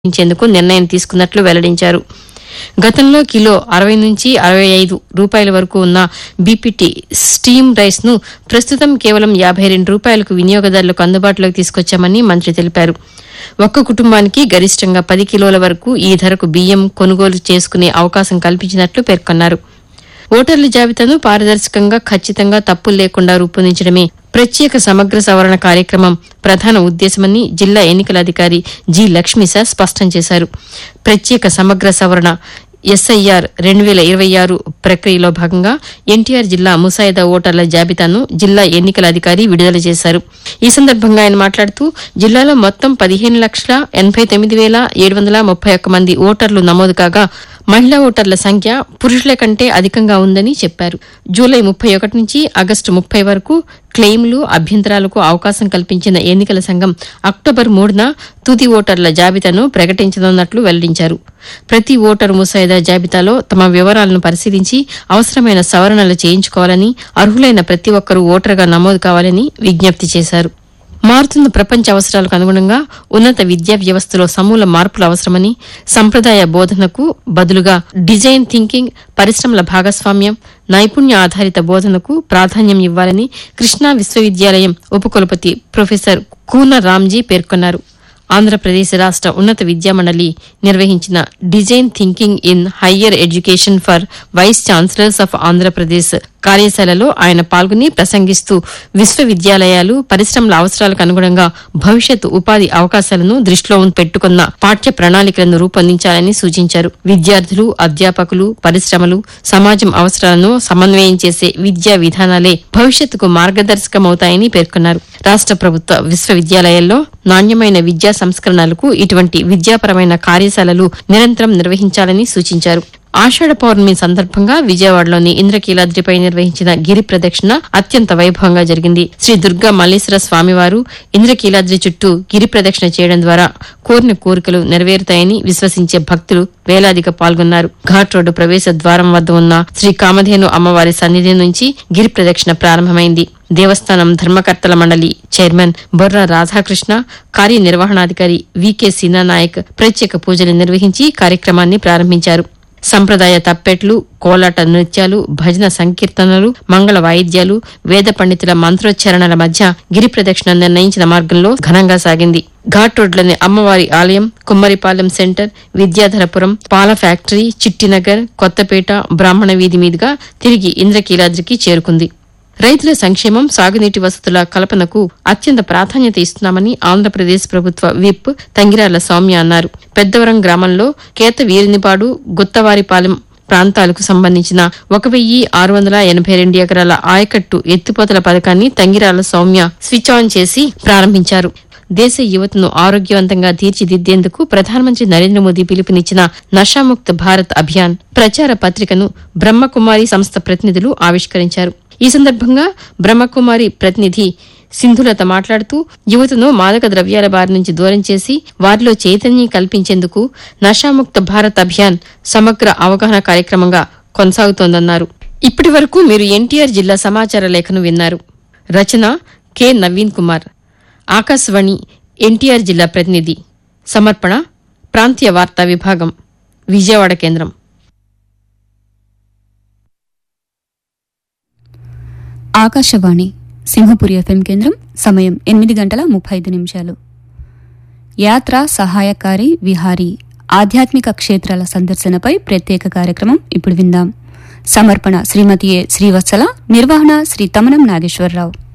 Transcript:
ఇచ్చేందుకు నిర్ణయం తీసుకున్నట్లు వెల్లడించారు గతంలో కిలో అరవై నుంచి అరవై ఐదు రూపాయల వరకు ఉన్న బీపీటీ స్టీమ్ రైస్ ను ప్రస్తుతం కేవలం యాభై రెండు రూపాయలకు వినియోగదారులకు అందుబాటులోకి తీసుకొచ్చామని మంత్రి తెలిపారు ఒక్క కుటుంబానికి గరిష్టంగా పది కిలోల వరకు ఈ ధరకు బియ్యం కొనుగోలు చేసుకునే అవకాశం కల్పించినట్లు పేర్కొన్నారు ఓటర్ల జాబితాను పారదర్శకంగా ఖచ్చితంగా తప్పులు లేకుండా రూపొందించడమే ప్రత్యేక సమగ్ర సవరణ కార్యక్రమం ప్రధాన ఉద్దేశమని జిల్లా ఎన్నికల అధికారి జి లక్ష్మీశ స్పష్టం చేశారు ప్రత్యేక సమగ్ర సవరణ ఎస్ఐఆర్ రెండు వేల ఇరవై ఆరు ప్రక్రియలో భాగంగా ఎన్టీఆర్ జిల్లా ముసాయిదా ఓటర్ల జాబితాను జిల్లా ఎన్నికల అధికారి విడుదల చేశారు ఈ సందర్భంగా ఆయన మాట్లాడుతూ జిల్లాలో మొత్తం పదిహేను లక్షల ఎనబై తొమ్మిది వేల ఏడు వందల ముప్పై ఒక్క మంది ఓటర్లు నమోదు కాగా మహిళా ఓటర్ల సంఖ్య పురుషుల కంటే అధికంగా ఉందని చెప్పారు జూలై ముప్పై ఒకటి నుంచి ఆగస్టు ముప్పై వరకు క్లెయిమ్లు అభ్యంతరాలకు అవకాశం కల్పించిన ఎన్నికల సంఘం అక్టోబర్ మూడున తుది ఓటర్ల జాబితాను ప్రకటించనున్నట్లు వెల్లడించారు ప్రతి ఓటరు ముసాయిదా జాబితాలో తమ వివరాలను పరిశీలించి అవసరమైన సవరణలు చేయించుకోవాలని అర్హులైన ప్రతి ఒక్కరూ ఓటరుగా నమోదు కావాలని విజ్ఞప్తి చేశారు మారుతున్న ప్రపంచ అవసరాలకు అనుగుణంగా ఉన్నత విద్యా వ్యవస్థలో సమూల మార్పులు అవసరమని సంప్రదాయ బోధనకు బదులుగా డిజైన్ థింకింగ్ పరిశ్రమల భాగస్వామ్యం నైపుణ్య ఆధారిత బోధనకు ప్రాధాన్యం ఇవ్వాలని కృష్ణా విశ్వవిద్యాలయం ఉపకులపతి ప్రొఫెసర్ కూన రామ్జీ పేర్కొన్నారు ఆంధ్రప్రదేశ్ రాష్ట ఉన్నత విద్యామండలి నిర్వహించిన design thinking in higher education for vice chancellors of Andhra Pradesh కార్యశాలలో ఆయన పాల్గొని ప్రసంగిస్తూ విశ్వవిద్యాలయాలు పరిశ్రమల అవసరాలకు అనుగుణంగా భవిష్యత్తు ఉపాధి అవకాశాలను దృష్టిలో పెట్టుకున్న పాఠ్య ప్రణాళికలను రూపొందించాలని సూచించారు విద్యార్థులు అధ్యాపకులు పరిశ్రమలు సమాజం అవసరాలను సమన్వయం చేసే విద్యా విధానాలే భవిష్యత్తుకు మార్గదర్శకమవుతాయని పేర్కొన్నారు రాష్ట ప్రభుత్వ విశ్వవిద్యాలయాల్లో నాణ్యమైన విద్యా సంస్కరణలకు ఇటువంటి విద్యాపరమైన కార్యశాలలు నిరంతరం నిర్వహించాలని సూచించారు ఆషాఢ పౌర్ణమి సందర్భంగా విజయవాడలోని ఇంద్రకీలాద్రిపై నిర్వహించిన గిరి ప్రదక్షిణ అత్యంత వైభవంగా జరిగింది శ్రీ దుర్గా మల్లేశ్వర స్వామివారు ఇంద్రకీలాద్రి చుట్టూ గిరి ప్రదక్షిణ చేయడం ద్వారా కోరిన కోరికలు నెరవేరుతాయని విశ్వసించే భక్తులు వేలాదిగా పాల్గొన్నారు ఘాట్ రోడ్డు ప్రవేశ ద్వారం వద్ద ఉన్న శ్రీ కామధేను అమ్మవారి సన్నిధి నుంచి గిరి ప్రదక్షిణ ప్రారంభమైంది దేవస్థానం ధర్మకర్తల మండలి చైర్మన్ బొర్ర రాధాకృష్ణ కార్యనిర్వహణాధికారి వికే నాయక్ ప్రత్యేక పూజలు నిర్వహించి కార్యక్రమాన్ని ప్రారంభించారు సంప్రదాయ తప్పెట్లు కోలాట నృత్యాలు భజన సంకీర్తనలు మంగళ వాయిద్యాలు వేద పండితుల మంత్రోచ్చారణల మధ్య గిరి ప్రదక్షిణ నిర్ణయించిన మార్గంలో ఘనంగా సాగింది ఘాట్ రోడ్లోని అమ్మవారి ఆలయం కుమ్మరిపాలెం సెంటర్ విద్యాధరపురం పాల ఫ్యాక్టరీ చిట్టినగర్ కొత్తపేట బ్రాహ్మణ వీధి మీదుగా తిరిగి ఇంద్రకీలాద్రికి చేరుకుంది రైతుల సంక్షేమం సాగునీటి వసతుల కల్పనకు అత్యంత ప్రాధాన్యత ఇస్తున్నామని ఆంధ్రప్రదేశ్ ప్రభుత్వ విప్ తంగిరాల సౌమ్య అన్నారు పెద్దవరం గ్రామంలో కేత వీరినిపాడు గుత్తవారిపాలెం ప్రాంతాలకు సంబంధించిన ఒక వెయ్యి ఆరు వందల ఎనభై రెండు ఎకరాల ఆయకట్టు ఎత్తిపోతల పథకాన్ని తంగిరాల సౌమ్య స్విచ్ ఆన్ చేసి ప్రారంభించారు దేశ యువతను ఆరోగ్యవంతంగా తీర్చిదిద్దేందుకు ప్రధానమంత్రి నరేంద్ర మోదీ పిలుపునిచ్చిన నషాముక్త భారత్ అభియాన్ ప్రచార పత్రికను బ్రహ్మకుమారి సంస్థ ప్రతినిధులు ఆవిష్కరించారు ఈ సందర్భంగా బ్రహ్మకుమారి ప్రతినిధి సింధులత మాట్లాడుతూ యువతను మాదక ద్రవ్యాల బారి నుంచి దూరం చేసి వారిలో చైతన్యం కల్పించేందుకు నషాముక్త భారత్ అభియాన్ సమగ్ర అవగాహన కార్యక్రమంగా కొనసాగుతోందన్నారు ఇప్పటి వరకు మీరు ఎన్టీఆర్ జిల్లా సమాచార లేఖను విన్నారు రచన కె నవీన్ కుమార్ ఆకాశవాణి ఎన్టీఆర్ జిల్లా ప్రతినిధి సమర్పణ ప్రాంతీయ వార్తా విభాగం విజయవాడ కేంద్రం ఆకాశవాణి సింహపురి ఎఫ్ఎం కేంద్రం సమయం ఎనిమిది గంటల ముప్పై ఐదు నిమిషాలు యాత్ర సహాయకారి విహారీ ఆధ్యాత్మిక క్షేత్రాల సందర్శనపై ప్రత్యేక కార్యక్రమం ఇప్పుడు విందాం సమర్పణ శ్రీమతి ఏ శ్రీవత్సల నిర్వహణ శ్రీ తమనం నాగేశ్వరరావు